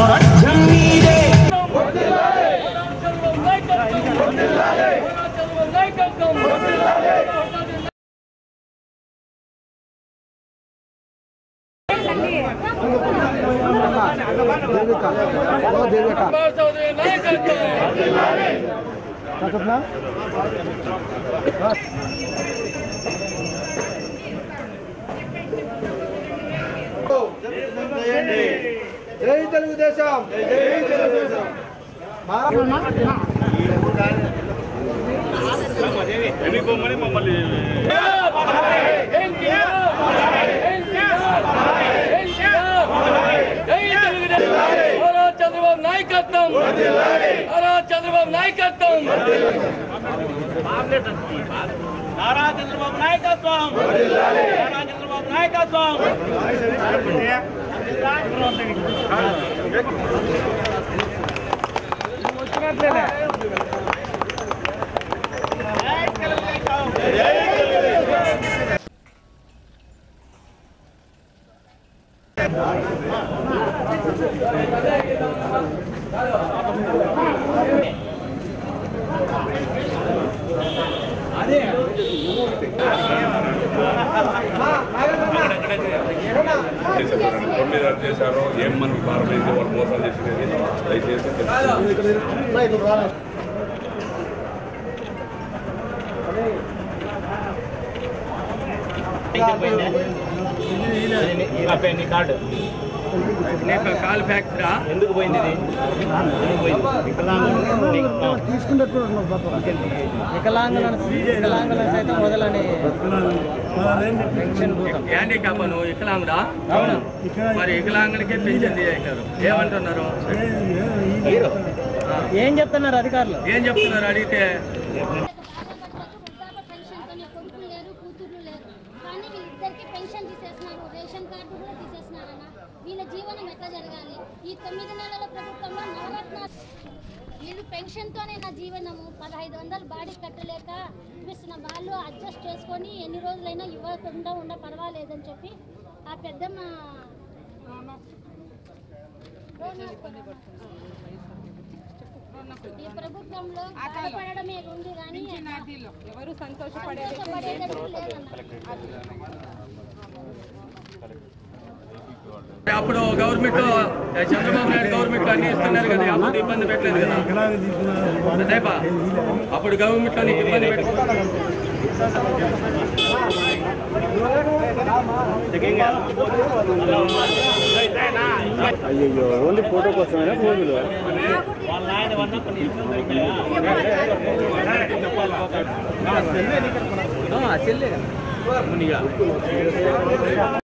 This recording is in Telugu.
స్వరాజ్యం మీదే జై తెలుగుదేశం జై తెలుగుదేశం చంద్రబాబు నాయకత్వం చంద్రబాబు నాయకత్వం నారా చంద్రబాబు నాయకత్వం నారా చంద్రబాబు నాయకత్వం చేశారు తొమ్మిది రద్దు చేశారో ఏం మనకు ప్రారంభమైంది వాళ్ళు మోసాలు చేసినది దయచేసి తెలుసుకోండి. కాల్ ఫ్యాక్టరా ఎందుకు పోయింది ఇది వికలాంగులను వికలాంగులను సైతం వదలని పెన్షన్ భూతం హ్యాండిక్యాప్ నువ్వు వికలాంగుడా మరి వికలాంగులకే పెన్షన్ తీసేశారు ఏమంటున్నారు ఆ, ఏం చెప్తున్నారు అధికారులు ఏం చెప్తున్నారు అడిగితే వృద్ధాప్య పెన్షన్తోనే కొడుకులు లేరు కూతుర్లు లేరు కానీ వీళ్ళిద్దరికి పెన్షన్ తీసేస్తున్నారు రేషన్ కార్డు కూడా తీసేస్తున్నారన్న వీళ్ళ జీవనం ఎట్లా జరగాలి ఈ తొమ్మిది నెలల ప్రభుత్వంలో నవరత్న వీళ్ళు పెన్షన్తోనే నా జీవనము పదహైదు వందలు బాడీ కట్టలేక చూపిస్తున్న వాళ్ళు అడ్జస్ట్ చేసుకొని ఎన్ని రోజులైనా ఇవ్వకుండా ఉండ పర్వాలేదని చెప్పి ఆ పెద్దమ్మ ఈ ప్రభుత్వంలో బాధపడడమే ఉంది కానీ ఎవరు సంతోషపడేది సంతోషపడేటట్టు లేదన్న అప్పుడు గవర్నమెంట్ చంద్రబాబు నాయుడు గవర్నమెంట్ అన్ని ఇస్తున్నారు కదా అప్పుడు ఇబ్బంది పెట్టలేదు కదా అదేపా అప్పుడు గవర్నమెంట్ లో నీకు ఇబ్బంది పెట్టలేదు అయ్యో ఓన్లీ ఫోటో కోసమేనా భూములు చెల్లె